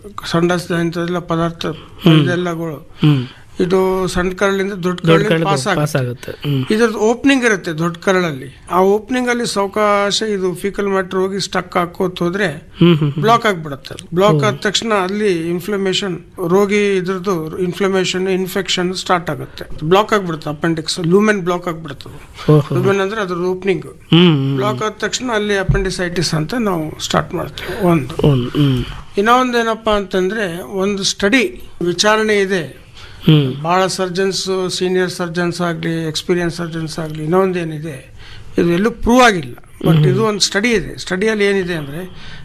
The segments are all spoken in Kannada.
ಸಂಡಸ್ ಇಂಥದೆಲ್ಲ ಪದಾರ್ಥ ಇದೆಲ್ಲಗಳು ಹ್ಮ್ ಇದು ಸಣ್ಣ ಕರಳಿಂದ ದೊಡ್ಡ ದೊಡ್ಡ ಕರಳಿಗೆ ಪಾಸ್ ಕರಳು ಪಾಸ್ ಆಗುತ್ತೆ ಆಗುತ್ತೆ ಹ್ಮ್ ಇದ್ರದ್ದು ಓಪನಿಂಗ್ ಇರುತ್ತೆ ದೊಡ್ಡ ಕರಳಲ್ಲಿ ಆ ಓಪನಿಂಗ್ ಅಲ್ಲಿ ಸಾವಕಾಶ ಇದು ಫೀಕಲ್ ಮ್ಯಾಟ್ರ್ ಹೋಗಿ ಸ್ಟಕ್ ಹಾಕೋತ್ ಹೋದ್ರೆ ಹ್ಮ್ ಹ್ಮ್ ಬ್ಲಾಕ್ ಆಗ್ಬಿಡುತ್ತೆ ಬ್ಲಾಕ್ ಆದ ತಕ್ಷಣ ಅಲ್ಲಿ ಇನ್ಫ್ಲಮೇಷನ್ ರೋಗಿ ಇದ್ರದ್ದು ಇನ್ಫ್ಲಮೇಷನ್ ಇನ್ಫೆಕ್ಷನ್ ಸ್ಟಾರ್ಟ್ ಆಗುತ್ತೆ ಬ್ಲಾಕ್ ಆಗ್ಬಿಡುತ್ತೆ ಅಪೆಂಡಿಕ್ಸ್ ಲೂಮೆನ್ ಬ್ಲಾಕ್ ಆಗ್ಬಿಡುತ್ತೆ ಓಹೋ ಲೂಮೆನ್ ಅಂದ್ರೆ ಅದ್ರ ಓಪನಿಂಗ್ ಹ್ಮ್ ಬ್ಲಾಕ್ ಆದ ತಕ್ಷಣ ಅಲ್ಲಿ ಅಪೆಂಡಿಸೈಟಿಸ್ ಅಂತ ನಾವು ಸ್ಟಾರ್ಟ್ ಮಾಡ್ತೀವಿ ಒಂದು ಹ್ಮ್ ಹ್ಮ್ ಇನ್ನೊಂದು ಏನಪ್ಪಾ ಅಂತಂದ್ರೆ ಒಂದು ಸ್ಟಡಿ ವಿಚಾರಣೆ ಇದೆ ಹ್ಮ್ ಭಾಳ ಸರ್ಜನ್ಸ್ ಸೀನಿಯರ್ ಸರ್ಜನ್ಸ್ ಆಗಲಿ ಎಕ್ಸ್ಪೀರಿಯನ್ಸ್ ಸರ್ಜನ್ಸ್ ಆಗಲಿ ಇನ್ನೊಂದು ಏನಿದೆ ಇದು ಎಲ್ಲೂ ಪ್ರೂವ್ ಆಗಿಲ್ಲ ಬಟ್ ಇದು ಒಂದು ಸ್ಟಡಿ ಇದೆ ಸ್ಟಡಿಯಲ್ಲಿ ಏನಿದೆ ಅಂದರೆ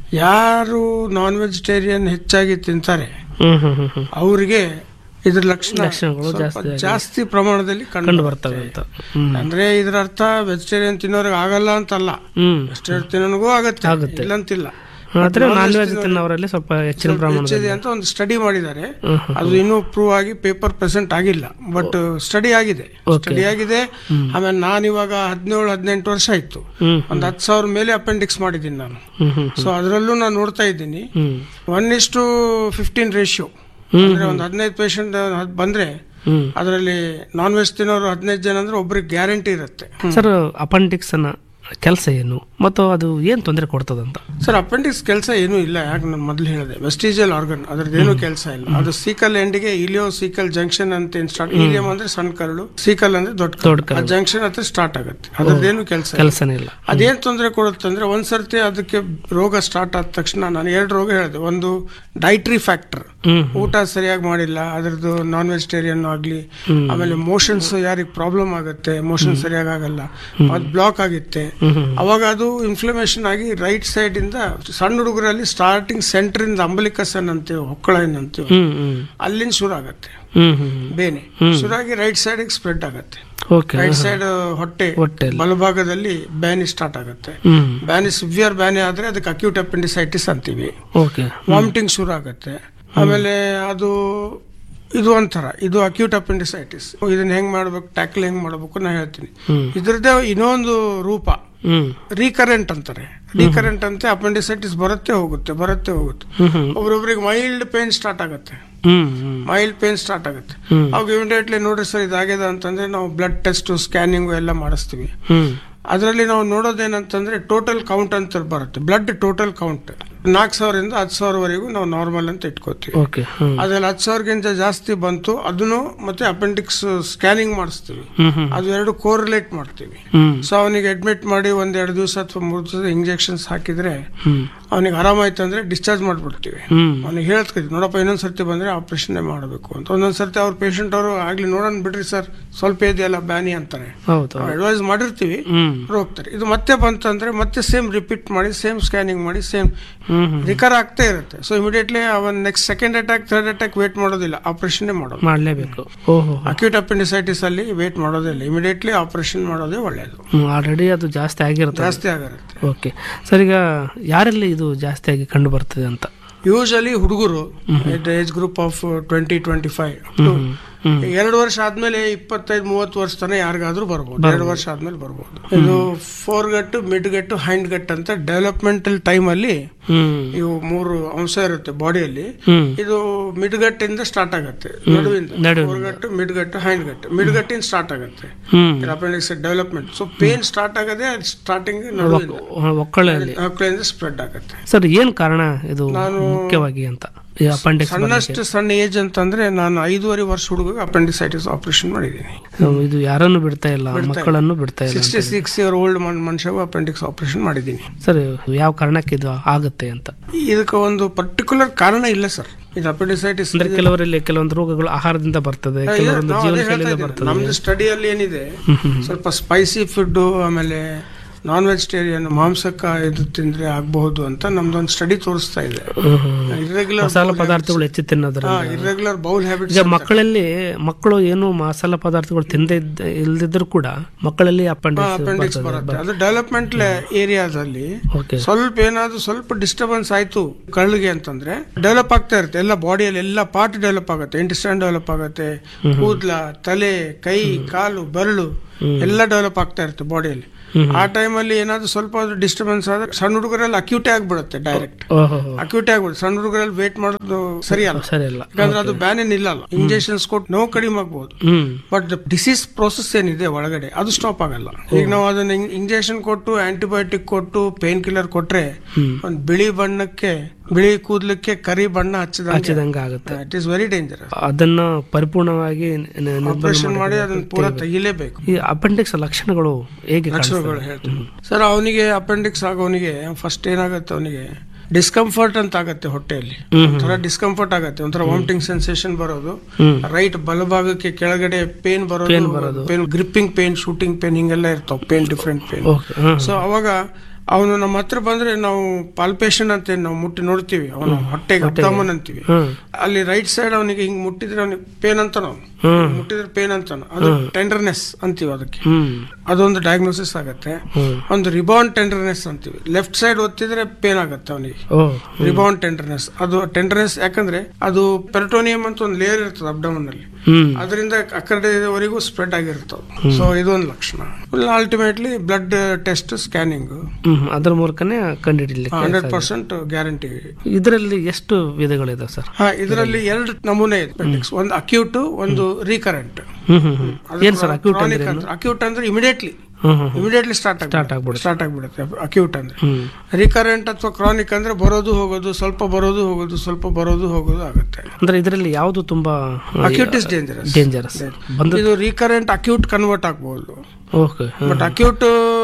ಯಾರು ನಾನ್ ವೆಜಿಟೇರಿಯನ್ ಹೆಚ್ಚಾಗಿ ತಿಂತಾರೆ ಹ್ಮ್ ಹ್ಮ್ ಹ್ಮ್ ಹ್ಮ್ ಅವರಿಗೆ ಇದ್ರ ಲಕ್ಷಣ ಲಕ್ಷಣಗಳು ಸ್ವಲ್ಪ ಜಾಸ್ತಿ ಆಗಿ- ಜಾಸ್ತಿ ಪ್ರಮಾಣದಲ್ಲಿ ಕಂಡು ಕಂಡು ಬರ್ತವೆ ಅಂತ ಹ್ಮ್ ಅಂದ್ರೆ ಇದರ ಅರ್ಥ ವೆಜಿಟೇರಿಯನ್ ತಿನ್ನೋರಿಗೆ ಆಗಲ್ಲ ಅಂತಲ್ಲ ಹ್ಮ್ ವೆಜಿಟೇರಿಯನ್ ತಿನ್ನೋನಿಗೂ ಆಗುತ್ತೆ ಆಗುತ್ತೆ. ಇಲ್ಲಂತಿಲ್ಲ ಆದ್ರೆ non-veg ನಾನ್ ವೆಜ್ ತಿನ್ನೋರಿಗೆ ತಿನ್ನೋರಲ್ಲಿ ಸ್ವಲ್ಪ ಹೆಚ್ಚಿನ ಸ್ವಲ್ಪ ಪ್ರಮಾಣದಲ್ಲಿ ಹೆಚ್ಚಿದೆ ಅಂತ ಒಂದು ಸ್ಟಡಿ ಮಾಡಿದ್ದಾರೆ ಹ್ಮ್ ಹ್ಮ್ ಅದು ಇನ್ನೂ ಪ್ರೂವ್ ಆಗಿ ಪೇಪರ್ ಪ್ರೆಸೆಂಟ್ ಆಗಿಲ್ಲ ಬಟ್ ಸ್ಟಡಿ ಆಗಿದೆ Okay. ಸ್ಟಡಿ ಆಗಿದೆ ಆಮೇಲೆ ನಾನು ಇವಾಗ ಹದಿನೇಳು ಹದಿನೆಂಟು ವರ್ಷ ಆಯ್ತು ಹ್ಮ್ ಒಂದು ಹತ್ತು ಸಾವಿರ ಮೇಲೆ ಅಪೆಂಡಿಕ್ಸ್ ಮಾಡಿದ್ದೀನಿ ನಾನು ಹ್ಮ್ ಹ್ಮ್ ಸೊ ಅದರಲ್ಲೂ ನಾನು ನೋಡ್ತಾ ಇದ್ದೀನಿ ಹ್ಮ್ ಒನ್ ಇಷ್ಟು ಫಿಫ್ಟೀನ್ ರೇಷಿಯೋ ಹ್ಮ್ ಅಂದ್ರೆ ಒಂದು ಹದಿನೈದು ಪೇಷಂಟ್ ಬಂದ್ರೆ ಹ್ಮ್ ಅದರಲ್ಲಿ ನಾನ್ ವೆಜ್ ತಿನ್ನೋರು ಹದಿನೈದು ಜನ ಅಂದ್ರೆ ಒಬ್ರಿಗೆ ಗ್ಯಾರಂಟಿ ಇರುತ್ತೆ ಸರ್ ಅಪೆಂಡಿಕ್ಸ್ ಅನ್ನ ಕೆಲಸ ಏನು ಮತ್ತು ಅದು ಏನ್ ತೊಂದರೆ ಕೊಡ್ತದಂತ ಸರ್ ಅಪೆಂಡಿಕ್ಸ್ ಕೆಲಸ ಏನೂ ಇಲ್ಲ ಯಾಕೆ ನಾನು ಮೊದಲು ಹೇಳಿದೆ ವೆಸ್ಟಿಜಿಯಲ್ ಆರ್ಗನ್ ಅದ್ರದ್ದೇನು ಕೆಲಸ ಇಲ್ಲ ಅದು ಸೀಕಲ್ ಎಂಡಿಗೆ ಇಲಿಯೋ ಸೀಕಲ್ ಜಂಕ್ಷನ್ ಅಂತ ಏನ್ ಸ್ಟಾರ್ಟ್ ಇಲಿಯಂ ಅಂದ್ರೆ ಸಣ್ಣ ಕರಳು ಸೀಕಲ್ ಅಂದ್ರೆ ದೊಡ್ಡ ದೊಡ್ಡ ಕರಳು ಕರಳು. ಜಂಕ್ಷನ್ ಹತ್ರ ಸ್ಟಾರ್ಟ್ ಆಗುತ್ತೆ ಅದ್ರದ್ದೇನು ಕೆಲಸ ಕೆಲಸನೇ ಇಲ್ಲ ಅದೇನ್ ತೊಂದರೆ ಕೊಡುತ್ತೆ ಅಂದ್ರೆ ಒಂದ್ಸರ್ತಿ ಅದಕ್ಕೆ ರೋಗ ಸ್ಟಾರ್ಟ್ ಆದ ತಕ್ಷಣ ನಾನು ಎರಡು ರೋಗ ಹೇಳಿದೆ ಒಂದು ಡೈಟ್ರಿ ಫ್ಯಾಕ್ಟರ್ ಹ್ಮ್ ಊಟ ಸರಿಯಾಗಿ ಮಾಡಿಲ್ಲ ಅದ್ರದ್ದು ನಾನ್ ವೆಜಿಟೇರಿಯನ್ ಆಗ್ಲಿ ಆಮೇಲೆ ಮೋಷನ್ಸ್ ಯಾರಿಗೆ ಪ್ರಾಬ್ಲಮ್ ಆಗುತ್ತೆ ಮೋಷನ್ ಸರಿಯಾಗಿ ಆಗಲ್ಲ ಅದು ಬ್ಲಾಕ್ ಆಗುತ್ತೆ ಹ್ಮ್ ಹ್ಮ್ ಅವಾಗ ಅದು ಇನ್ಫ್ಲಮೇಷನ್ ಆಗಿ ರೈಟ್ ಸೈಡ್ ಇಂದ ಸಣ್ಣ ಹುಡುಗರಲ್ಲಿ ಸ್ಟಾರ್ಟಿಂಗ್ ಸೆಂಟರ್ ಇಂದ ಅಂಬಲಿಕಸನ್ ಅಂತೀವಿ ಹೊಕ್ಕಳ ಅಂತೀವಿ ಹ್ಮ್ ಹ್ಮ್ ಅಲ್ಲಿಂದ ಶುರು ಆಗುತ್ತೆ ಹ್ಮ್ ಹ್ಮ್ ಹ್ಮ್ ಬೇನೆ ಶುರು ಆಗಿ ರೈಟ್ ಸೈಡ್ ಸ್ಪ್ರೆಡ್ ಆಗುತ್ತೆ ಓಕೆ ರೈಟ್ ಸೈಡ್ ಹೊಟ್ಟೆ ಹೊಟ್ಟೆಯಲ್ಲಿ. ಬಲಭಾಗದಲ್ಲಿ ಬ್ಯಾನಿ ಸ್ಟಾರ್ಟ್ ಆಗುತ್ತೆ ಹ್ಮ್ ಬ್ಯಾನಿ ಸಿವಿಯರ್ ಬ್ಯಾನಿ ಆದ್ರೆ ಅದಕ್ಕೆ ಅಕ್ಯೂಟ್ ಅಪೆಂಡಿಸೈಟಿಸ್ ಅಂತೀವಿ ಓಕೆ ವಾಮಿಟಿಂಗ್ ಶುರು ಆಗುತ್ತೆ ಆಮೇಲೆ ಅದು ಇದು ಒಂಥರ ಇದು ಅಕ್ಯೂಟ್ ಅಪೆಂಡಿಸೈಟಿಸ್ ಇದನ್ನ ಹೆಂಗ್ ಮಾಡ್ಬೇಕು ಟ್ಯಾಕಲ್ ಹೆಂಗ್ ಮಾಡ್ಬೇಕು ನಾ ಹೇಳ್ತೀನಿ ಹ್ಮ್ ಇದ್ರದ್ದೇ ಇನ್ನೊಂದು ರೂಪ ಹ್ಮ್ ರೀಕರೆಂಟ್ ಅಂತಾರೆ ರೀಕರೆಂಟ್ ಅಂತೆ ಅಪೆಂಡಿಸೈಟಿಸ್ ಬರುತ್ತೆ ಹೋಗುತ್ತೆ ಬರುತ್ತೆ ಹೋಗುತ್ತೆ ಹ್ಮ್ ಹ್ಮ್ ಒಬ್ರೊಬ್ರಿಗೆ ಮೈಲ್ಡ್ ಪೇನ್ ಸ್ಟಾರ್ಟ್ ಆಗುತ್ತೆ ಹ್ಮ್ ಹ್ಮ್ ಮೈಲ್ಡ್ ಪೇನ್ ಸ್ಟಾರ್ಟ್ ಆಗುತ್ತೆ ಹ್ಮ್ ಅವಾಗ ಇಮಿಡಿಯೇಟ್ಲಿ ನೋಡ್ರಿ ಸರ್ ಇದಾಗಿದೆ ಅಂತಂದ್ರೆ ನಾವು ಬ್ಲಡ್ ಟೆಸ್ಟ್ ಸ್ಕ್ಯಾನಿಂಗು ಎಲ್ಲ ಮಾಡಿಸ್ತೀವಿ ಹ್ಮ್ ಅದರಲ್ಲಿ ನಾವು ನೋಡೋದೇನಂತಂದ್ರೆ ಟೋಟಲ್ ಕೌಂಟ್ ಅಂತ ಬರುತ್ತೆ ಬ್ಲಡ್ ಟೋಟಲ್ ಕೌಂಟ್ ನಾಲ್ಕು ಸಾವಿರದಿಂದ ಹತ್ತು ಸಾವಿರವರೆಗೂ ನಾವು ನಾರ್ಮಲ್ ಅಂತ ಇಟ್ಕೋತೀವಿ ಓಕೆ ಹ್ಮ್ ಅದ್ರಲ್ಲಿ ಹತ್ತು ಸಾವಿರಕ್ಕಿಂತ ಜಾಸ್ತಿ ಬಂತು ಅದನ್ನು ಮತ್ತೆ ಅಪೆಂಡಿಕ್ಸ್ ಸ್ಕ್ಯಾನಿಂಗ್ ಮಾಡಿಸ್ತೀವಿ ಹ್ಮ್ ಹ್ಮ್ ಅದು ಎರಡು ಕೋರಿಲೇಟ್ ಮಾಡ್ತೀವಿ ಹ್ಮ್ ಸೊ ಅವನಿಗೆ ಅಡ್ಮಿಟ್ ಮಾಡಿ ಒಂದ್ ಎರಡು ದಿವಸ ಅಥವಾ ಮೂರು ದಿವಸ ಇಂಜೆಕ್ಷನ್ಸ್ ಹಾಕಿದ್ರೆ ಹ್ಮ್ ಅವನಿಗೆ ಆರಾಮಾಯ್ತು ಅಂದ್ರೆ ಡಿಸ್ಚಾರ್ಜ್ ಮಾಡ್ಬಿಡ್ತೀವಿ ಹ್ಮ್ ಅವ್ನಿಗೆ ಹೇಳ್ತೀವಿ ನೋಡಪ್ಪ ಇನ್ನೊಂದ್ ಸರ್ತಿ ಬಂದ್ರೆ ಆಪರೇಷನ್ ಮಾಡಬೇಕು ಅಂತ ಒಂದೊಂದ್ ಸರ್ತಿ ಅವ್ರ ಪೇಷಂಟ್ ಅವರು ಆಗ್ಲಿ ನೋಡೋಣ ಬಿಡ್ರಿ ಸರ್ ಸ್ವಲ್ಪ ಇದೆಯಲ್ಲ ಬ್ಯಾನಿ ಅಂತಾರೆ ಹೌದು ಅಡ್ವೈಸ್ ಮಾಡಿರ್ತೀವಿ ಹ್ಮ್ ಅವ್ರು ಹೋಗ್ತಾರೆ ಇದು ಮತ್ತೆ ಬಂತಂದ್ರೆ ಮತ್ತೆ ಸೇಮ್ ರಿಪೀಟ್ ಮಾಡಿ ಸೇಮ್ ಸ್ಕ್ಯಾನಿಂಗ್ ಮಾಡಿ ಸೇಮ್ ಹ್ಮ್ ಹ್ಮ್ ರಿಕರ್ ಆಗ್ತಾ ಇರುತ್ತೆ ಸೊ ಇಮಿಡಿಯೇಟ್ಲಿ ಅವನ್ next second attack third attack wait ಮಾಡೋದಿಲ್ಲ ಆಪರೇಷನ್ ಮಾಡೋದು ಮಾಡ್ಲೇಬೇಕು ಓಹೋ ಅಕ್ಯೂಟ್ ಅಪೆಂಡಿಸೈಟಿಸ್ ಅಲ್ಲಿ ವೇಟ್ ಮಾಡೋದಿಲ್ಲ ಇಮಿಡಿಯೇಟ್ಲಿ ಆಪರೇಷನ್ ಮಾಡೋದೇ ಒಳ್ಳೆಯದು ಆಲ್ರೆಡಿ ಅದು ಜಾಸ್ತಿ ಆಗಿರುತ್ತೆ ಜಾಸ್ತಿ ಆಗಿರುತ್ತೆ ಓಕೆ ಸರ್ ಈಗ ಯಾರಲ್ಲಿ ಇದು ಜಾಸ್ತಿ ಆಗಿ ಕಂಡು ಬರ್ತದೆ ಅಂತ ಯೂಶಲಿ ಹುಡುಗರು age group of twenty twenty five ಹ್ಮ್ ಹ್ಮ್ ಎರಡು ವರ್ಷ ಆದ್ಮೇಲೆ ಇಪ್ಪತ್ತೈದು ಮೂವತ್ತು ವರ್ಷ ತನಕ ಯಾರಿಗಾದ್ರೂ ಬರ್ಬೋದು ಎರಡು ವರ್ಷ ಆದ್ಮೇಲೆ ಬರ್ಬೋದು ಇದು foregut midgut hindgut ಅಂತ ಡೆವಲಪ್ಮೆಂಟಲ್ ಟೈಮ್ ಅಲ್ಲಿ ಹ್ಮ್ ಇವು ಮೂರು ಅಂಶ ಇರುತ್ತೆ ಬಾಡಿಯಲ್ಲಿ ಹ್ಮ್ ಇದು ಮಿಡ್ಗಟ್ಟಿಂದ ಸ್ಟಾರ್ಟ್ ಆಗುತ್ತೆ ನಡುವಿಂದ ನಡುವಿಂದ. ಫೋರ್ಗಟ್ಟು ಮಿಡ್ಗಟ್ಟು ಹೈಂಡ್ ಗಟ್ಟು ಮಿಡ್ಗಟ್ಟಿಂದ ಸ್ಟಾರ್ಟ್ ಆಗುತ್ತೆ ಹ್ಮ್ appendix development so pain start ಆಗದೆ ಸ್ಟಾರ್ಟಿಂಗ್ ನಡುವಿಂದ ಒಕ್ಕಳಲ್ಲಿ ಮಕ್ಕಳಿಂದ ಸ್ಪ್ರೆಡ್ ಆಗುತ್ತೆ ಸರ್ ಏನ್ ಕಾರಣ ಇದು ಮುಖ್ಯವಾಗಿ ಅಂತ ಈ ಅಪೆಂಡಿಕ್ಸ್ ಸಣ್ಣಷ್ಟು ಸಣ್ಣ ಏಜ್ ಅಂತಂದ್ರೆ ನಾನು ಐದೂವರೆ ವರ್ಷ ಹುಡುಗ ಅಪೆಂಡಿಸೈಟಿಸ್ ಆಪರೇಷನ್ ಮಾಡಿದ್ದೀನಿ ಇದು ಯಾರನ್ನು ಬಿಡ್ತಾ ಇಲ್ಲ ಮಕ್ಕಳನ್ನು ಬಿಡ್ತಾ ಇಲ್ಲ ಸಿಕ್ಸ್ಟಿ ಸಿಕ್ಸ್ ಇಯರ್ ಓಲ್ಡ್ ಮನುಷ್ಯಗೂ ಅಪೆಂಡಿಕ್ಸ್ ಆಪರೇಷನ್ ಮಾಡಿದ್ದೀನಿ ಸರ್ ಯಾವ ಕಾರಣಕ್ಕೆ ಇದು ಆಗುತ್ತೆ ಅಂತ ಇದಕ್ಕೆ ಒಂದು ಪರ್ಟಿಕ್ಯುಲರ್ ಕಾರಣ ಇಲ್ಲ ಸರ್ ಇದು ಅಪೆಂಡಿಸೈಟಿಸ್ ಅಂದ್ರೆ ಕೆಲವರಲ್ಲಿ ಕೆಲವೊಂದು ರೋಗಗಳು ಆಹಾರದಿಂದ ಬರ್ತದೆ ಕೆಲವೊಂದು ಜೀವನ ಶೈಲಿಯಿಂದ ಬರ್ತದೆ ನಮ್ದು ಸ್ಟಡಿಯಲ್ಲಿ ಏನಿದೆ ಹ್ಮ್ ಹ್ಮ್ ಸ್ವಲ್ಪ ಸ್ಪೈಸಿ ಫುಡ್ ಆಮೇಲೆ ನಾನ್ ವೆಜಿಟೇರಿಯನ್ ಮಾಂಸಕ್ಕ ಇದು ತಿಂದ್ರೆ ಆಗಬಹುದು ಅಂತ ನಮ್ದೊಂದು ಸ್ಟಡಿ ತೋರಿಸ್ತಾ ಇದೆ ಹ್ಮ್ ಹ್ಮ್. ಇರ್ರೆಗ್ಯುಲರ್ ಮಸಾಲ ಪದಾರ್ಥಗಳು ಹೆಚ್ಚು ತಿನ್ನೋದ್ರಿಂದ ಇರ್ರೆಗ್ಯುಲರ್ ಬೌಲ್ ಹ್ಯಾಬಿಟ್ಸ್ ಈಗ ಮಕ್ಕಳಲ್ಲಿ ಮಕ್ಕಳು ಏನು ಮಸಾಲ ಪದಾರ್ಥಗಳು ತಿಂದೇ ಇದ್ದ ಇಲ್ದಿದ್ರು ಕೂಡ ಮಕ್ಕಳಲ್ಲಿ ಅಪೆಂಡಿಕ್ಸ್ ಅಪೆಂಡಿಕ್ಸ್ ಬರುತ್ತೆ ಅದು ಡೆವಲಪ್ಮೆಂಟ್ ಏರಿಯಾದಲ್ಲಿ ಓಕೆ ಸ್ವಲ್ಪ ಏನಾದ್ರು ಸ್ವಲ್ಪ ಡಿಸ್ಟರ್ಬೆನ್ಸ್ ಆಯ್ತು ಕಳ್ಳಿಗೆ ಅಂತಂದ್ರೆ ಡೆವಲಪ್ ಆಗ್ತಾ ಇರುತ್ತೆ ಎಲ್ಲ ಬಾಡಿಯಲ್ಲಿ ಎಲ್ಲ ಪಾರ್ಟ್ ಡೆವಲಪ್ ಆಗುತ್ತೆ ಇಂಟೆಸ್ಟೈನ್ ಡೆವಲಪ್ ಆಗುತ್ತೆ ಕೂದ್ಲ ತಲೆ ಕೈ ಕಾಲು ಬೆರಳು ಎಲ್ಲ ಡೆವಲಪ್ ಆಗ್ತಾ ಇರುತ್ತೆ ಬಾಡಿಯಲ್ಲಿ ಆ ಟೈಮಲ್ಲಿ ಏನಾದ್ರು ಸ್ವಲ್ಪ ಡಿಸ್ಟರ್ಬೆನ್ಸ್ ಆದ್ರೆ ಸಣ್ಣ ಹುಡುಗರಲ್ಲಿ ಅಕ್ಯೂಟೇ ಆಗ್ಬಿಡುತ್ತೆ ಡೈರೆಕ್ಟ್ ಓಹೋ ಅಕ್ಯೂಟೇ ಆಗ್ಬಿಡುತ್ತೆ ಸಣ್ಣ ಹುಡುಗರಲ್ಲಿ ವೇಟ್ ಮಾಡೋದು ಸರಿ ಅಲ್ಲ ಸರಿ ಅಲ್ಲ ಯಾಕಂದ್ರೆ ಅದು ಬ್ಯಾನೇ ನಿಲ್ಲಲ್ಲ ಇಂಜೆಕ್ಷನ್ಸ್ ಕೊಟ್ಟು ನೋವು ಕಡಿಮೆ ಆಗ್ಬೋದು ಹ್ಮ್ ಬಟ್ ಡಿಸೀಸ್ ಪ್ರೋಸೆಸ್ ಏನಿದೆ ಒಳಗಡೆ ಅದು ಸ್ಟಾಪ್ ಆಗಲ್ಲ ಈಗ ನಾವು ಅದನ್ನ ಇಂಜೆಕ್ಷನ್ ಕೊಟ್ಟು ಆಂಟಿಬಯೋಟಿಕ್ ಕೊಟ್ಟು ಪೇನ್ ಕಿಲ್ಲರ್ ಕೊಟ್ರೆ ಒಂದು ಬಿಳಿ ಬಣ್ಣಕ್ಕೆ ಬಿಳಿ ಕೂದಲಕ್ಕೆ ಕರಿ ಬಣ್ಣ ಹಚ್ಚಿದಂಗೆ ಹಚ್ಚಿದಂಗೆ ಆಗುತ್ತೆ ಇಟ್ ಇಸ್ ವೆರಿ ಡೇಂಜರಸ್ ಅದನ್ನ ಪರಿಪೂರ್ಣವಾಗಿ ನ- ನಿರ್ಮೂಲನೆ ಆಪರೇಷನ್ ಮಾಡಿ ಮಾಡೋದು ಅದನ್ನ ಪೂರ ತೆಗಿಲೇಬೇಕು ಈ ಅಪೆಂಡಿಕ್ಸ್ ಲಕ್ಷಣಗಳು ಹೇಗೆ ಲಕ್ಷಣಗಳು ಹೇಳ್ತೀನಿ ಸರ್ ಅವನಿಗೆ ಅಪೆಂಡಿಕ್ಸ್ ಆಗೋನಿಗೆ ಫಸ್ಟ್ ಏನಾಗುತ್ತೆ ಅವನಿಗೆ ಡಿಸ್ಕಂಫರ್ಟ್ ಅಂತ ಆಗತ್ತೆ ಹೊಟ್ಟೆಯಲ್ಲಿ ಒಂಥರ ಡಿಸ್ಕಂಫರ್ಟ್ ಆಗತ್ತೆ ಒಂಥರ ವಾಮಿಟಿಂಗ್ ಸೆನ್ಸೇಷನ್ ಬರೋದು ಹ್ಮ್ ರೈಟ್ ಬಲಭಾಗಕ್ಕೆ ಕೆಳಗಡೆ ಪೇನ್ ಬರೋದು pain gripping pain shooting pain ಹಿಂಗೆಲ್ಲ ಇರ್ತಾವ ಪೇನ್ ಡಿಫ್ರೆಂಟ್ ಪೇನ್ ಓಕೆ ಹ್ಮ್ ಸೊ ಅವಾಗ ಅವನು ನಮ್ಮ ಹತ್ರ ಬಂದ್ರೆ ನಾವು ಪಾಲ್ಪೇಷನ್ ಅಂತ ನಾವು ಮುಟ್ಟಿ ನೋಡ್ತೀವಿ ಅವನು ಹೊಟ್ಟೆಗೆ ಅಬ್ದಾಮನ್ ಅಂತೀವಿ ಹ್ಮ್ ಅಲ್ಲಿ ರೈಟ್ ಸೈಡ್ ಅವನಿಗೆ ಹಿಂಗ್ ಮುಟ್ಟಿದ್ರೆ ಅವನಿಗೆ ಪೇನ್ ಅಂತ ನಾವು ಹ್ಮ್ ಮುಟ್ಟಿದ್ರೆ ಪೇನ್ ಅಂತ ಅದು ಟೆಂಡರ್ನೆಸ್ ಅಂತೀವಿ ಅದಕ್ಕೆ ಹ್ಮ್ ಅದೊಂದು ಡಯಾಗ್ನೋಸಿಸ್ ಆಗತ್ತೆ ಹ್ಮ್ ಒಂದು ರಿಬಾನ್ ಟೆಂಡರ್ನೆಸ್ ಅಂತೀವಿ ಲೆಫ್ಟ್ ಸೈಡ್ ಒತ್ತಿದ್ರೆ ಪೇನ್ ಆಗುತ್ತೆ ಅವನಿಗೆ ಓ ರಿಬಾನ್ ಟೆಂಡರ್ನೆಸ್ ಅದು ಟೆಂಡರ್ನೆಸ್ ಯಾಕಂದ್ರೆ ಅದು ಪೆರಟೋನಿಯಂ ಅಂತ ಒಂದು ಲೇಯರ್ ಇರ್ತದೆ ಅಬ್ಡಮನ್ ಅಲ್ಲಿ ಹ್ಮ್ ಅದರಿಂದ ಆ ಕಡೆವರೆಗೂ ಸ್ಪ್ರೆಡ್ ಆಗಿರ್ತವೆ ಸೊ ಇದೊಂದು ಲಕ್ಷಣ ಅಲ್ಟಿಮೇಟ್ಲಿ ಬ್ಲಡ್ ಟೆಸ್ಟ್ ಸ್ಕ್ಯಾನಿಂಗ್ ಹ್ಮ್ ಅದ್ರ ಮೂಲಕನೇ ಕಂಡುಹಿಡಿಲಿಕ್ಕೆ ಹಂಡ್ರೆಡ್ ಪರ್ಸೆಂಟ್ ಗ್ಯಾರಂಟಿ ಇದರಲ್ಲಿ ಎಷ್ಟು ವಿಧಗಳಿದಾವೆ ಸರ್ ಹಾ ಇದರಲ್ಲಿ ಎರಡು ನಮೂನೆ ಇದೆ appendix. ಒಂದು ಅಕ್ಯೂಟ್ ಒಂದು ರೀಕರೆಂಟ್ ಹ್ಮ್ ಹ್ಮ್ ಹ್ಮ್ ಏನ್ ಸರ್ ಅಕ್ಯೂಟ್ ಅಂದ್ರೆ ಏನು? ಅಕ್ಯೂಟ್ ಅಂದ್ರೆ ಇಮಿಡಿಯೇಟ್ಲಿ ಹ್ಮ್ ಹ್ಮ್ ಇಮಿಡಿಯೇಟ್ಲಿ ಸ್ಟಾರ್ಟ್ Start ಆಗ್ಬಿಡುತ್ತೆ. ಸ್ಟಾರ್ಟ್ ಆಗ್ಬಿಡುತ್ತೆ ಅಕ್ಯೂಟ್ ಅಂದ್ರೆ ಹ್ಮ್ ರಿಕರೆಂಟ್ ಅಥವಾ ಕ್ರಾನಿಕ್ ಅಂದ್ರೆ ಬರೋದು ಹೋಗೋದು ಸ್ವಲ್ಪ ಬರೋದು ಹೋಗೋದು ಸ್ವಲ್ಪ ಬರೋದು ಹೋಗೋದು ಆಗುತ್ತೆ ಅಂದ್ರೆ ಇದರಲ್ಲಿ ಯಾವುದು ತುಂಬಾ ಅಕ್ಯೂಟ್ ಇಸ್ ಡೇಂಜರಸ್ ಡೇಂಜರಸ್ ಬಂದ ಇದು ರೀಕರೆಂಟ್ ಅಕ್ಯೂಟ್ ಕನ್ವರ್ಟ್ ಆಗ್ಬಹುದು ಓಕೆ ಬಟ್ ಅಕ್ಯೂಟ್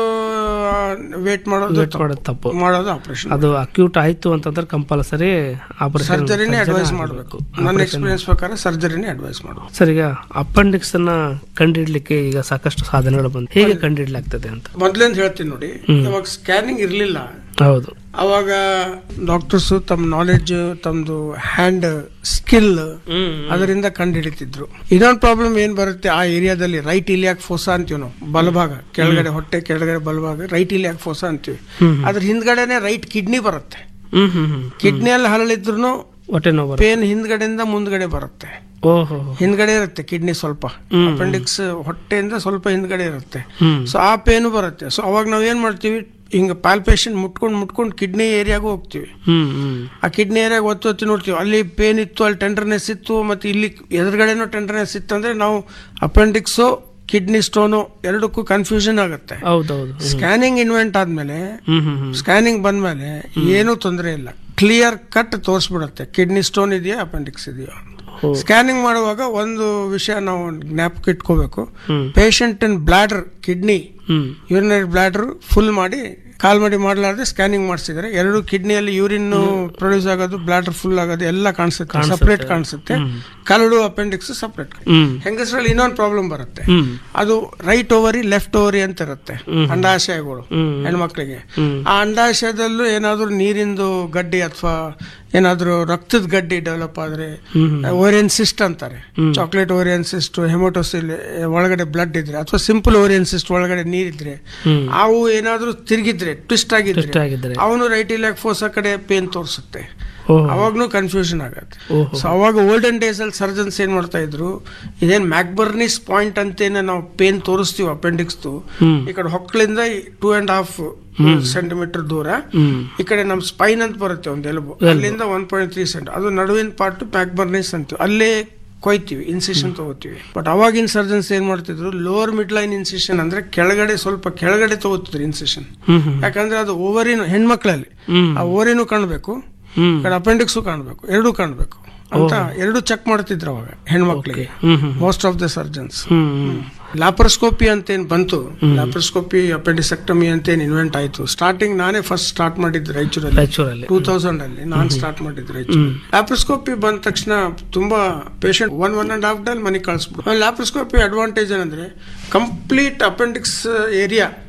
ವೇಟ್ ಮಾಡೋದು ವೇಟ್ ಮಾಡೋದು ತಪ್ಪು ಮಾಡೋದು ಆಪರೇಷನ್ ಅದು ಅಕ್ಯೂಟ್ ಆಯ್ತು ಅಂತಂದ್ರೆ ಕಂಪಲ್ಸರಿ ಆಪರೇಷನ್ ಸರ್ಜರಿನೇ ಅಡ್ವೈಸ್ ಮಾಡಬೇಕು ನನ್ನ ಎಕ್ಸ್ಪೀರಿಯನ್ಸ್ ಪ್ರಕಾರ ಸರ್ಜರಿನೇ ಅಡ್ವೈಸ್ ಮಾಡಬೇಕು ಸರ್ ಈಗ ಅಪೆಂಡಿಕ್ಸ್ ಅನ್ನ ಕಂಡುಹಿಡ್ಲಿಕ್ಕೆ ಈಗ ಸಾಕಷ್ಟು ಸಾಧನಗಳು ಬಂದು ಹೇಗೆ ಕಂಡುಹಿಡ್ಲಾಗ್ತದೆ ಅಂತ ಮೊದ್ಲೇಂದ ಹೇಳ್ತೀನಿ ನೋಡಿ ಇವಾಗ ಸ್ಕ್ಯಾನಿಂಗ್ ಇರಲಿಲ್ಲ ಹೌದು ಅವಾಗ ಡಾಕ್ಟರ್ಸ್ ತಮ್ಮ ನಾಲೆಡ್ಜ್ ತಮ್ಮದು ಹ್ಯಾಂಡ್ ಸ್ಕಿಲ್ ಅದರಿಂದ ಕಂಡುಹಿಡಿತಿದ್ರು ಇನ್ನೊಂದು ಪ್ರಾಬ್ಲಮ್ ಏನ್ ಬರುತ್ತೆ ಆ ಏರಿಯಾದಲ್ಲಿ ರೈಟ್ ಇಲಿಯಾಕ್ ಫೋಸಾ ಅಂತೀವಿ ನಾವು ಬಲಭಾಗ ಕೆಳಗಡೆ ಹೊಟ್ಟೆ ಕೆಳಗಡೆ ಬಲಭಾಗ ರೈಟ್ ಇಲಿಯಾಕ್ ಫೋಸಾ ಅಂತೀವಿ ಹ್ಮ್. ಅದ್ರ ಹಿಂದ್ಗಡೆನೆ ರೈಟ್ ಕಿಡ್ನಿ ಬರುತ್ತೆ ಹ್ಮ್ ಹ್ಮ್ ಹ್ಮ್ ಕಿಡ್ನಿಯಲ್ಲಿ ಹರಳಿದ್ರು ಹೊಟ್ಟೆ ನೋವು ಬರುತ್ತೆ. ಪೇನ್ ಹಿಂದ್ಗಡೆಯಿಂದ ಮುಂದ್ಗಡೆ ಬರುತ್ತೆ ಓಹೋ ಹಿಂದ್ಗಡೆ ಇರುತ್ತೆ ಕಿಡ್ನಿ ಸ್ವಲ್ಪ ಅಪೆಂಡಿಕ್ಸ್ ಹೊಟ್ಟೆಯಿಂದ ಸ್ವಲ್ಪ ಹಿಂದ್ಗಡೆ ಇರುತ್ತೆ ಹ್ಮ್ ಸೊ ಆ ಪೇನು ಬರುತ್ತೆ ಸೊ ಅವಾಗ ನಾವು ಏನ್ ಮಾಡ್ತೀವಿ ಹಿಂಗ ಪಾಲ್ಪೇಷನ್ ಮುಟ್ಕೊಂಡು ಮುಟ್ಕೊಂಡು ಕಿಡ್ನಿ ಏರಿಯಾಗೂ ಹೋಗ್ತೀವಿ ಹ್ಮ್ ಹ್ಮ್ ಆ ಕಿಡ್ನಿ ಏರಿಯಾಗ ಒತ್ತಿ ಒತ್ತಿ ನೋಡ್ತೀವಿ ಅಲ್ಲಿ ಪೇನ್ ಇತ್ತು ಅಲ್ಲಿ ಟೆಂಡರ್ನೆಸ್ ಇತ್ತು ಮತ್ತೆ ಇಲ್ಲಿ ಎದುರುಗಡೆನೂ ಟೆಂಡರ್ನೆಸ್ ಇತ್ತು ಅಂದ್ರೆ ನಾವು ಅಪೆಂಡಿಕ್ಸು ಕಿಡ್ನಿ ಸ್ಟೋನು ಎರಡಕ್ಕೂ ಕನ್ಫ್ಯೂಷನ್ ಆಗುತ್ತೆ ಹೌದೌದು ಸ್ಕ್ಯಾನಿಂಗ್ ಇನ್ವೆಂಟ್ ಆದ್ಮೇಲೆ ಹ್ಮ್ ಹ್ಮ್ ಹ್ಮ್ ಸ್ಕ್ಯಾನಿಂಗ್ ಬಂದ್ಮೇಲೆ ಏನೂ ತೊಂದರೆ ಇಲ್ಲ ಕ್ಲಿಯರ್ ಕಟ್ ತೋರಿಸ್ಬಿಡುತ್ತೆ ಕಿಡ್ನಿ ಸ್ಟೋನ್ ಇದೆಯಾ ಅಪೆಂಡಿಕ್ಸ್ ಇದೆಯಾ ಹೋ. ಸ್ಕ್ಯಾನಿಂಗ್ ಮಾಡುವಾಗ ಒಂದು ವಿಷಯ ನಾವು ಜ್ಞಾಪಕ ಇಟ್ಕೋಬೇಕು ಹ್ಮ್ ಪೇಷಂಟ್ ಬ್ಲಾಡರ್ ಕಿಡ್ನಿ ಹ್ಮ್ ಯೂರಿನರಿ ಬ್ಲಾಡರ್ ಫುಲ್ ಮಾಡಿ ಕಾಲ್ ಮಾಡಿ ಮಾಡಲಾರ್ದೆ ಸ್ಕ್ಯಾನಿಂಗ್ ಮಾಡಿಸಿದ್ರೆ ಎರಡು ಕಿಡ್ನಿಯಲ್ಲಿ ಯೂರಿನ್ ಪ್ರೊಡ್ಯೂಸ್ ಆಗೋದು ಬ್ಲಾಡರ್ ಫುಲ್ ಆಗೋದು ಎಲ್ಲ ಕಾಣಿಸುತ್ತೆ ಸಪರೇಟ್ ಕಾಣಿಸುತ್ತೆ ಕರಡು ಅಪೆಂಡಿಕ್ಸ್ ಸಪರೇಟ್ ಹ್ಮ್ ಹೆಂಗಸರಲ್ಲಿ ಇನ್ನೊಂದು ಪ್ರಾಬ್ಲಮ್ ಬರುತ್ತೆ ಹ್ಮ್ ಅದು ರೈಟ್ ಓವರಿ ಲೆಫ್ಟ್ ಓವರಿ ಅಂತ ಇರುತ್ತೆ ಅಂಡಾಶಯಗಳು ಹ್ಮ್ ಹೆಣ್ಮಕ್ಳಿಗೆ ಹ್ಮ್ ಆ ಅಂಡಾಶಯದಲ್ಲೂ ಏನಾದ್ರೂ ನೀರಿಂದು ಗಡ್ಡಿ ಅಥವಾ ಏನಾದ್ರೂ ರಕ್ತದ ಗಡ್ಡಿ ಡೆವಲಪ್ ಆದ್ರೆ ಹ್ಮ್ ಓರಿಯನ್ ಸಿಸ್ಟ್ ಅಂತಾರೆ ಚಾಕ್ಲೇಟ್ ಓರಿಯನ್ ಸಿಸ್ಟ್ ಹೆಮೋಟೋಸಿಲ್ ಒಳಗಡೆ ಬ್ಲಡ್ ಇದ್ರೆ ಅಥವಾ ಸಿಂಪಲ್ ಓರಿಯನ್ ಸಿಸ್ಟ್ ಒಳಗಡೆ ನೀರಿದ್ರೆ ಹ್ಮ್ ಅವು ಏನಾದ್ರೂ ತಿರುಗಿದ್ರೆ ಟ್ವಿಸ್ಟ್ ಆಗಿದ್ರೆ ಇಷ್ಟ ಆಗಿದ್ರೆ ಅವನು ರೈಟ್ ಇಲಾಕ್ ಫೋಸ ಕಡೆ ಪೇನ್ ತೋರಿಸುತ್ತೆ ಓಹೋ ಅವಾಗ್ಲೂ ಕನ್ಫ್ಯೂಷನ್ ಆಗತ್ತೆ ಓಹೋ ಸೊ ಅವಾಗ ಓಲ್ಡನ್ ಡೇಸ್ ಅಲ್ಲಿ ಸರ್ಜನ್ಸ್ ಏನ್ ಮಾಡ್ತಾ ಇದ್ರು ಇದೇನ್ ಮ್ಯಾಕ್ಬರ್ನಿಸ್ ಪಾಯಿಂಟ್ ಅಂತೇನೆ ನಾವು ಪೇನ್ ತೋರಿಸ್ತೀವಿ ಅಪೆಂಡಿಕ್ಸ್ ಹ್ಮ್ ಈ ಕಡೆ ಹೊಕ್ಕಳಿಂದ ಟೂ ಅಂಡ್ ಹಾಫ್ ಸೆಂಟಿಮೀಟರ್ ದೂರ ಹ್ಮ್ ಈ ಕಡೆ ನಮ್ ಸ್ಪೈನ್ ಅಂತ ಬರುತ್ತೆ ಒಂದು ಎಲುಬು ಅಲ್ಲಿಂದ ಒನ್ ಪಾಯಿಂಟ್ ತ್ರೀ ಸೆಂಟ್ ಅದು ನಡುವಿನ ಪಾರ್ಟ್ ಮ್ಯಾಕ್ಬರ್ನಿಸ್ ಅಂತೀವಿ ಅಲ್ಲೇ ಕೊಯ್ತೀವಿ ಇನ್ಸಿಷನ್ ತಗೋತೀವಿ ಬಟ್ ಅವಾಗಿನ ಸರ್ಜನ್ಸ್ ಏನ್ ಮಾಡ್ತಿದ್ರು ಲೋವರ್ ಮಿಡ್ ಲೈನ್ ಇನ್ಸಿಷನ್ ಅಂದ್ರೆ ಕೆಳಗಡೆ ಸ್ವಲ್ಪ ಕೆಳಗಡೆ ತಗೋತಿದ್ರು ಇನ್ಸಿಷನ್ ಹ್ಮ್ ಹ್ಮ್ ಯಾಕಂದ್ರೆ ಅದು ಓವರಿನ ಹೆಣ್ಮಕ್ಳಲ್ಲಿ ಹ್ಮ್ ಆ ಓರಿನೂ ಕಾಣಬೇಕು ಹ್ಮ್ ಕಡೆ ಅಪೆಂಡಿಕ್ಸು ಕಾಣಬೇಕು ಎರಡೂ ಕಾಣಬೇಕು ಅಂತ ಎರಡು ಚೆಕ್ ಮಾಡ್ತಿದ್ರು ಅವಾಗ ಹೆಣ್ಮಕ್ಳಿಗೆ ಹ್ಮ್ ಹ್ಮ್ ಮೋಸ್ಟ್ ಆಫ್ ದ ಸರ್ಜನ್ಸ್ ಹ್ಮ್ ಹ್ಮ್ ಲ್ಯಾಪ್ರೋಸ್ಕೋಪಿ ಅಂತೇನ್ ಬಂತು ಲ್ಯಾಪ್ರೋಸ್ಕೋಪಿ ಅಪೆಂಡಿಸೆಕ್ಟಮಿ ಅಂತೇನ್ ಇನ್ವೆಂಟ್ ಆಯ್ತು ಸ್ಟಾರ್ಟಿಂಗ್ ನಾನೇ ಫಸ್ಟ್ ಸ್ಟಾರ್ಟ್ ಮಾಡಿದ್ದು ರಾಯಚೂರಲ್ಲಿ ರಾಯಚೂರಲ್ಲಿ ಟೂ ತೌಸಂಡ್ ಅಲ್ಲಿ ನಾನು ಸ್ಟಾರ್ಟ್ ಮಾಡಿದ್ದು ರಾಯಚೂರು ಲ್ಯಾಪ್ರೋಸ್ಕೋಪಿ ಬಂದ ತಕ್ಷಣ ತುಂಬಾ patient one one and half ಡಲ್ ಮನೆಗೆ ಕಳಿಸ್ಬಿಡು ಲ್ಯಾಪ್ರೋಸ್ಕೋಪಿ ಅಡ್ವಾಂಟೇಜ್ ಏನಂದ್ರೆ ಕಂಪ್ಲೀಟ್ ಅಪೆಂಡಿಕ್ಸ್ ಏರಿಯಾ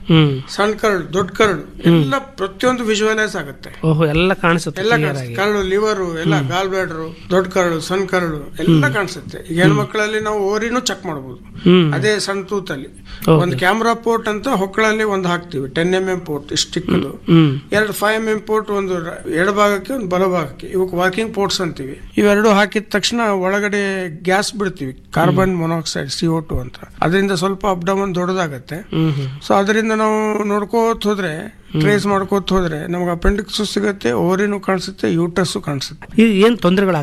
ಹ್ಮ್ ಸಣ್ಣ ಕರಳು ದೊಡ್ಡ ಕರಳು ಎಲ್ಲ ಪ್ರತಿಯೊಂದು ವಿಜುವಲೈಸ್ ಆಗುತ್ತೆ ಓಹೋ ಎಲ್ಲ ಕಾಣಿಸುತ್ತೆ ಎಲ್ಲ clear ಕಾಣಿಸುತ್ತೆ ಆಗಿ ಕರಳು ಲಿವರು ಎಲ್ಲ ಗಾಲ್ ಬ್ಯಾಡ್ರು ದೊಡ್ಡ ಕರಳು ಸಣ್ಣ ಕರಳು ಎಲ್ಲ ಕಾಣಿಸುತ್ತೆ ಈಗ ಹೆಣ್ಮಕ್ಳಲ್ಲಿ ನಾವು ಓರಿನೂ ಚೆಕ್ ಮಾಡ್ಬೋದು ಹ್ಮ್ ಅದೇ ಸಣ್ಣ ತೂತಲ್ಲಿ Okay. ಒಂದು ಕ್ಯಾಮ್ರಾ ಪೋರ್ಟ್ ಅಂತ ಹೊಕ್ಕಳಲ್ಲಿ ಒಂದು ಹಾಕ್ತಿವಿ ಟೆನ್ ಎಂ ಎಂ ಪೋರ್ಟ್ ಇಷ್ಟು ಚಿಕ್ಕದು ಹ್ಮ್ ಎರಡು ಫೈವ್ ಎಂ ಎಂ ಪೋರ್ಟ್ ಒಂದು ರ- ಎಡಭಾಗಕ್ಕೆ ಒಂದು ಬಲಭಾಗಕ್ಕೆ ಇವಕ್ಕೆ ವರ್ಕಿಂಗ್ ಪೋರ್ಟ್ಸ್ ಅಂತೀವಿ ಇವೆರಡು ಹಾಕಿದ ತಕ್ಷಣ ಒಳಗಡೆ ಗ್ಯಾಸ್ ಬಿಡ್ತೀವಿ carbon monoxide C O two ಅಂತ ಅದರಿಂದ ಸ್ವಲ್ಪ ಅಪ್ ಡೌನ್ ದೊಡ್ಡದಾಗತ್ತೆ ಹ್ಮ್ ಹ್ಮ್ ಸೊ ಅದರಿಂದ ನಾವು ನೋಡ್ಕೋತ ಹೋದ್ರೆ ಟ್ರೇಸ್ ಮಾಡ್ಕೋತ ಹೋದ್ರೆ ನಮ್ಗೆ ಅಪೆಂಡಿಕ್ಸು ಸಿಗುತ್ತೆ ಓರಿನೂ ಕಾಣಿಸುತ್ತೆ ಯೂಟಸ್ಸು ಕಾಣಿಸುತ್ತೆ ಈ ಏನ್ ತೊಂದರೆಗಳು